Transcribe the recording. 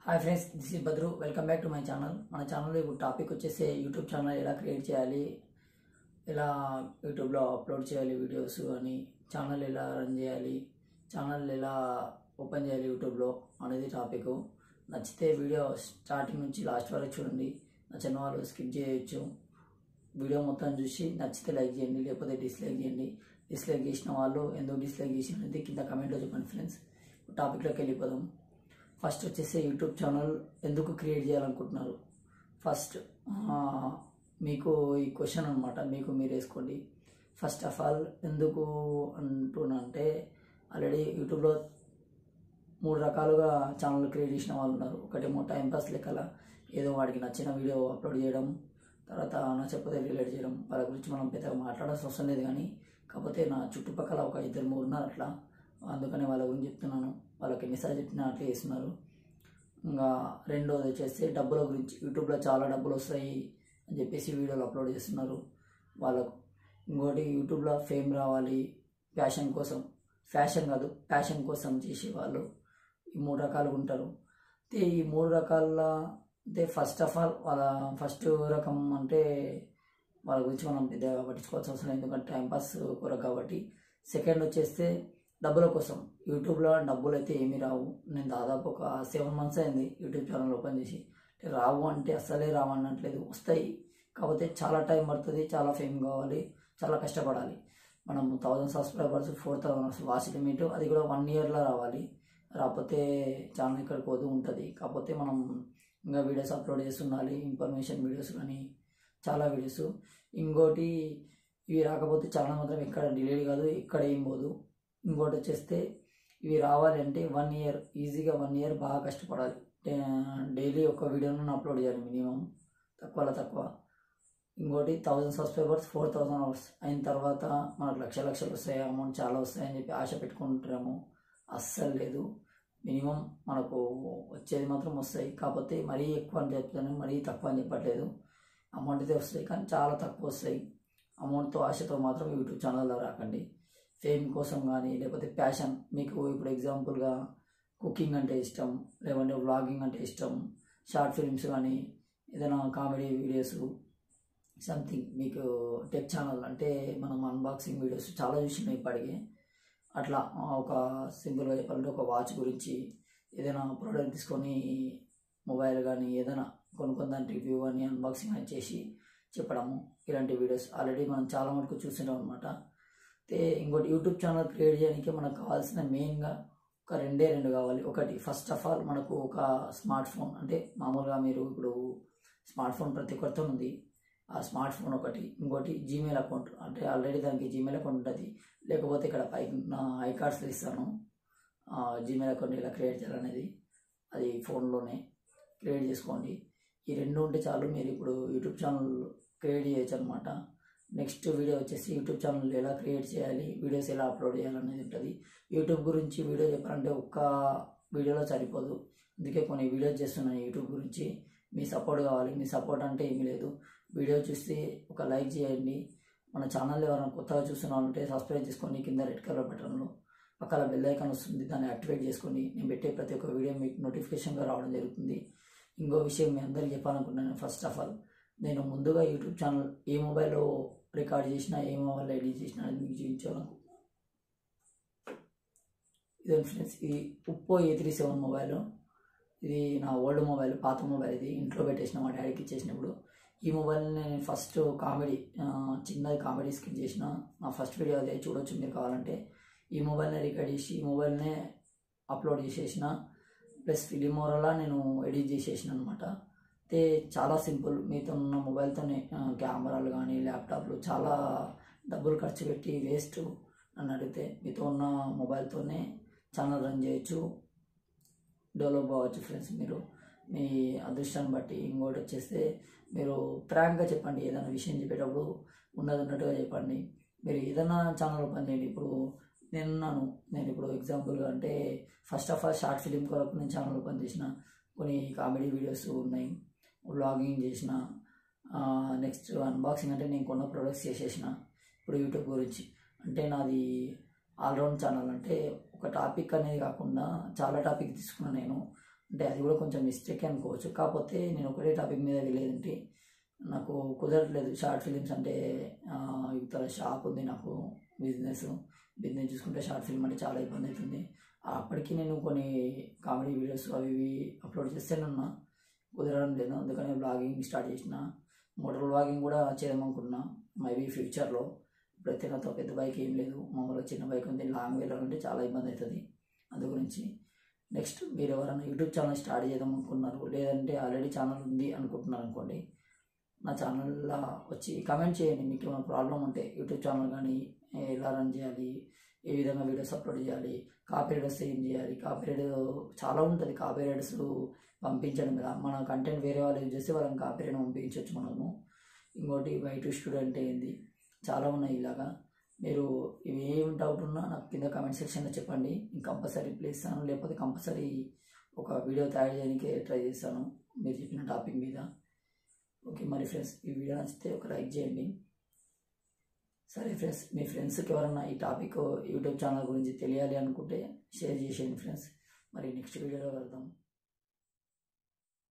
hi friends this is Badru welcome back to my channel మన ఛానల్లో ఇప్పుడు టాపిక్ వచ్చేసి యూట్యూబ్ ఛానల్ ఎలా క్రియేట్ చేయాలి ఎలా యూట్యూబ్లో అప్లోడ్ చేయాలి వీడియోస్ అని ఛానల్ ఎలా రన్ చేయాలి ఛానల్ ఎలా ఓపెన్ చేయాలి యూట్యూబ్లో అనేది టాపిక్ నచ్చితే వీడియో స్టార్టింగ్ నుంచి లాస్ట్ వరకు చూడండి నచ్చిన వాళ్ళు స్కిప్ చేయొచ్చు వీడియో మొత్తం చూసి నచ్చితే లైక్ చేయండి లేకపోతే డిస్లైక్ చేయండి డిస్లైక్ చేసిన వాళ్ళు ఎందుకు డిస్లైక్ చేసి అనేది కింద కమెంట్లో చెప్పండి ఫ్రెండ్స్ టాపిక్లోకి వెళ్ళిపోదాం ఫస్ట్ వచ్చేసి యూట్యూబ్ ఛానల్ ఎందుకు క్రియేట్ చేయాలనుకుంటున్నారు ఫస్ట్ మీకు ఈ క్వశ్చన్ అనమాట మీకు మీరు వేసుకోండి ఫస్ట్ ఆఫ్ ఆల్ ఎందుకు అంటున్నా అంటే ఆల్రెడీ యూట్యూబ్లో మూడు రకాలుగా ఛానల్ క్రియేట్ చేసిన వాళ్ళు ఉన్నారు ఒకటేమో టైంపాస్ లెక్కల ఏదో వాడికి నచ్చిన వీడియో అప్లోడ్ చేయడం తర్వాత నచ్చకపోతే రిలేట్ చేయడం వాళ్ళ గురించి మనం పెద్దగా మాట్లాడాల్సిన అవసరం లేదు కానీ కాకపోతే నా చుట్టుపక్కల ఒక ఇద్దరు మూడు ఉన్నారు అట్లా అందుకని వాళ్ళ గురించి చెప్తున్నాను వాళ్ళకి ఎన్నిసార్లు చెప్పినా అట్లా చేస్తున్నారు ఇంకా రెండోది వచ్చేసి డబ్బుల గురించి యూట్యూబ్లో చాలా డబ్బులు వస్తాయి అని చెప్పేసి వీడియోలు అప్లోడ్ చేస్తున్నారు వాళ్ళకు ఇంకోటి యూట్యూబ్లో ఫేమ్ రావాలి ఫ్యాషన్ కోసం ఫ్యాషన్ కాదు ప్యాషన్ కోసం చేసే వాళ్ళు ఈ మూడు రకాలుగా ఉంటారు అయితే ఈ మూడు రకాల అంటే ఫస్ట్ ఆఫ్ ఆల్ వాళ్ళ ఫస్ట్ రకం అంటే వాళ్ళ గురించి మనం పెద్దగా పట్టించుకోవాల్సిన అవసరం లేదు ఎందుకంటే టైంపాస్ కొరకు కాబట్టి సెకండ్ వచ్చేస్తే డబ్బుల కోసం యూట్యూబ్లో డబ్బులు అయితే ఏమీ రావు నేను దాదాపు ఒక సెవెన్ మంత్స్ అయింది యూట్యూబ్ ఛానల్ ఓపెన్ చేసి అంటే రావు అంటే అస్సలే రావు అనట్లేదు వస్తాయి కాకపోతే చాలా టైం పడుతుంది చాలా ఫేమ్ కావాలి చాలా కష్టపడాలి మనం thousand subscribers four thousand watch limit అది కూడా వన్ ఇయర్లో రావాలి రాకపోతే ఛానల్ ఇక్కడ పోతూ ఉంటుంది కాకపోతే మనం ఇంకా వీడియోస్ అప్లోడ్ చేస్తుండాలి ఇన్ఫర్మేషన్ వీడియోస్ కానీ చాలా వీడియోస్ ఇంకోటి ఇవి రాకపోతే ఛానల్ మాత్రం ఎక్కడ డిలీట్ కాదు ఎక్కడ ఏం పోదు ఇంకోటి వచ్చేస్తే ఇవి రావాలి అంటే వన్ ఇయర్ ఈజీగా వన్ ఇయర్ బాగా కష్టపడాలి డైలీ ఒక వీడియోను అప్లోడ్ చేయాలి మినిమం తక్కువలో తక్కువ ఇంకోటి thousand subscribers four thousand hours అయిన తర్వాత మనకు లక్ష లక్షలు వస్తాయి అమౌంట్ చాలా వస్తాయని చెప్పి ఆశ పెట్టుకుంటాము అస్సలు లేదు మినిమం మనకు వచ్చేది మాత్రం వస్తాయి కాకపోతే మరీ ఎక్కువ అని చెప్తాను మరీ తక్కువ అని చెప్పట్లేదు అమౌంట్ అయితే వస్తాయి కానీ చాలా తక్కువ వస్తాయి అమౌంట్తో ఆశతో మాత్రం యూట్యూబ్ ఛానల్లో రాకండి ఫేమ్ కోసం కానీ లేకపోతే ప్యాషన్ మీకు ఇప్పుడు ఎగ్జాంపుల్గా కుకింగ్ అంటే ఇష్టం లేదంటే వ్లాగింగ్ అంటే ఇష్టం షార్ట్ ఫిల్మ్స్ కానీ ఏదైనా కామెడీ వీడియోస్ సంథింగ్ మీకు టెక్ ఛానల్ అంటే మనం అన్బాక్సింగ్ వీడియోస్ చాలా చూసినాం ఇప్పటికే అట్లా ఒక సింపుల్గా చెప్పాలంటే ఒక వాచ్ గురించి ఏదైనా ప్రోడక్ట్ తీసుకొని మొబైల్ కానీ ఏదైనా కొనుక్కొని దాని రివ్యూ కానీ అన్బాక్సింగ్ అని చేసి చెప్పడము ఇలాంటి వీడియోస్ ఆల్రెడీ మనం చాలా మటుకు చూసినాం అనమాట అయితే ఇంకోటి యూట్యూబ్ ఛానల్ క్రియేట్ చేయడానికి మనకు కావాల్సిన మెయిన్గా ఒక రెండే రెండు కావాలి ఒకటి ఫస్ట్ ఆఫ్ ఆల్ మనకు ఒక స్మార్ట్ ఫోన్ అంటే మామూలుగా మీరు ఇప్పుడు స్మార్ట్ ఫోన్ ప్రతి ఒక్కరితో ఉంది ఆ స్మార్ట్ ఫోన్ ఒకటి ఇంకోటి జీమెయిల్ అకౌంట్ అంటే ఆల్రెడీ దానికి జీమెయిల్ అకౌంట్ ఉంటుంది లేకపోతే ఇక్కడ పైకి నా ఐ కార్డ్స్లో ఇస్తాను జీమెయిల్ అకౌంట్ ఎలా క్రియేట్ చేయాలనేది అది ఫోన్లోనే క్రియేట్ చేసుకోండి ఈ రెండు ఉంటే చాలు మీరు ఇప్పుడు యూట్యూబ్ ఛానల్ క్రియేట్ చేయొచ్చు అనమాట నెక్స్ట్ వీడియో వచ్చేసి యూట్యూబ్ ఛానల్ ఎలా క్రియేట్ చేయాలి వీడియోస్ ఎలా అప్లోడ్ చేయాలనేది ఉంటుంది యూట్యూబ్ గురించి వీడియో చెప్పాలంటే ఒక్క వీడియోలో సరిపోదు అందుకే కొన్ని వీడియోస్ చేస్తున్నాను యూట్యూబ్ గురించి మీ సపోర్ట్ కావాలి మీ సపోర్ట్ అంటే ఏమీ లేదు వీడియో చూసి ఒక లైక్ చేయండి మన ఛానల్ ఎవరైనా కొత్తగా చూస్తున్నారంటే సబ్స్క్రైబ్ చేసుకోండి కింద రెడ్ కలర్ బటన్లో పక్కన బెల్ ఐకాన్ వస్తుంది దాన్ని యాక్టివేట్ చేసుకోండి నేను పెట్టే ప్రతి ఒక్క వీడియో మీకు నోటిఫికేషన్గా రావడం జరుగుతుంది ఇంకో విషయం మీ అందరికీ చెప్పాలనుకుంటున్నాను ఫస్ట్ ఆఫ్ ఆల్ నేను ముందుగా యూట్యూబ్ ఛానల్ ఏ మొబైల్లో రికార్డ్ చేసినా ఏ మొబైల్లో ఎడిట్ చేసినా అది మీకు చూపించాలనుకుంటున్నాను ఇదే ఫ్రెండ్స్ ఇది Oppo A three seven mobile ఇది నా ఓల్డ్ మొబైల్ పాత మొబైల్ ఇది ఇంట్లో పెట్టేసిన మా డాడీకి ఇచ్చేసినప్పుడు ఈ మొబైల్ని నేను ఫస్ట్ కామెడీ చిన్నది కామెడీ స్కిట్ చేసిన నా ఫస్ట్ వీడియో అదే చూడొచ్చు మీరు కావాలంటే ఈ మొబైల్నే రికార్డ్ చేసి ఈ మొబైల్నే అప్లోడ్ చేసేసిన ప్లస్ ఫిలిమోరలా నేను ఎడిట్ చేసేసిన అనమాట అయితే చాలా సింపుల్ మీతో ఉన్న మొబైల్తోనే కెమెరాలు కానీ ల్యాప్టాప్లు చాలా డబ్బులు ఖర్చు పెట్టి వేస్ట్ నన్ను అడిగితే మీతో ఉన్న మొబైల్తోనే ఛానల్ రన్ చేయొచ్చు డెవలప్ అవ్వచ్చు ఫ్రెండ్స్ మీరు మీ అదృష్టాన్ని బట్టి ఇంకోటి వచ్చేస్తే మీరు ప్రాంక్గా చెప్పండి ఏదైనా విషయం చెప్పేటప్పుడు ఉన్నది ఉన్నట్టుగా చెప్పండి మీరు ఏదైనా ఛానల్ ఓపెన్ చేయండి ఇప్పుడు నేనున్నాను నేను ఇప్పుడు ఎగ్జాంపుల్గా అంటే first of all short film కొరకు నేను ఛానల్ ఓపెన్ చేసిన కొన్ని కామెడీ వీడియోస్ ఉన్నాయి వ్లాగింగ్ చేసిన నెక్స్ట్ అన్బాక్సింగ్ అంటే నేను కొన్న ప్రొడక్ట్స్ చేసేసిన ఇప్పుడు యూట్యూబ్ గురించి అంటే నాది ఆల్రౌండ్ ఛానల్ అంటే ఒక టాపిక్ అనేది కాకుండా చాలా టాపిక్ తీసుకున్నాను నేను అంటే అది కూడా కొంచెం మిస్టేక్ అనుకోవచ్చు కాకపోతే నేను ఒకటే టాపిక్ మీద వెళ్ళేదంటే నాకు కుదరట్లేదు షార్ట్ ఫిలిమ్స్ అంటే ఆ, ఇతర షాప్ ఉంది నాకు బిజినెస్ బిజినెస్ చూసుకుంటే షార్ట్ ఫిల్మ్ అంటే చాలా ఇబ్బంది అవుతుంది అప్పటికి నేను కొన్ని కామెడీ వీడియోస్ అవి ఇవి అప్లోడ్ చేస్తేనున్నా కుదరడం లేదు అందుకని బ్లాగింగ్ స్టార్ట్ చేసిన మోటార్ బ్లాగింగ్ కూడా చేద్దామనుకుంటున్నా మేబీ ఫ్యూచర్లో ఇప్పుడైతే నాతో పెద్ద బైక్ ఏం లేదు మామూలుగా చిన్న బైక్ ఉంది లాంగ్ వెళ్ళాలంటే చాలా ఇబ్బంది అవుతుంది అందు గురించి నెక్స్ట్ మీరు ఎవరైనా యూట్యూబ్ ఛానల్ స్టార్ట్ చేద్దాం అనుకున్నారు లేదంటే ఆల్రెడీ ఛానల్ ఉంది అనుకుంటున్నారు అనుకోండి నా ఛానల్లో వచ్చి కామెంట్ చేయండి మీకు ఏమైనా ప్రాబ్లం ఉంటే యూట్యూబ్ ఛానల్ కానీ ఎలా రన్ చేయాలి ఏ విధంగా వీడియోస్ అప్లోడ్ చేయాలి కాపీరైట్ వస్తే ఏం చేయాలి కాపీరైట్ చాలా ఉంటుంది కాపీరైట్స్ పంపించడం మీద మన కంటెంట్ వేరే వాళ్ళు యూజ్ చేస్తే వాళ్ళని కాపీరైట్ పంపించవచ్చు మనము ఇంకోటి వైట్ స్టూడెంట్ ఏంది చాలా ఉన్నాయి ఇలాగా మీరు ఇవి ఏం డౌట్ ఉన్నా నాకు కింద కామెంట్ సెక్షన్లో చెప్పండి నేను కంపల్సరీ రిప్లై ఇస్తాను లేకపోతే కంపల్సరీ ఒక వీడియో తయారు చేయడానికి ట్రై చేస్తాను మీరు చెప్పిన టాపిక్ మీద ఓకే మరి ఫ్రెండ్స్ ఈ వీడియో నచ్చితే ఒక లైక్ చేయండి సరే ఫ్రెండ్స్ మీ ఫ్రెండ్స్కి ఎవరన్నా ఈ టాపిక్ యూట్యూబ్ ఛానల్ గురించి తెలియాలి అనుకుంటే షేర్ చేసేయండి ఫ్రెండ్స్ మరి నెక్స్ట్ వీడియోలో వెళ్దాం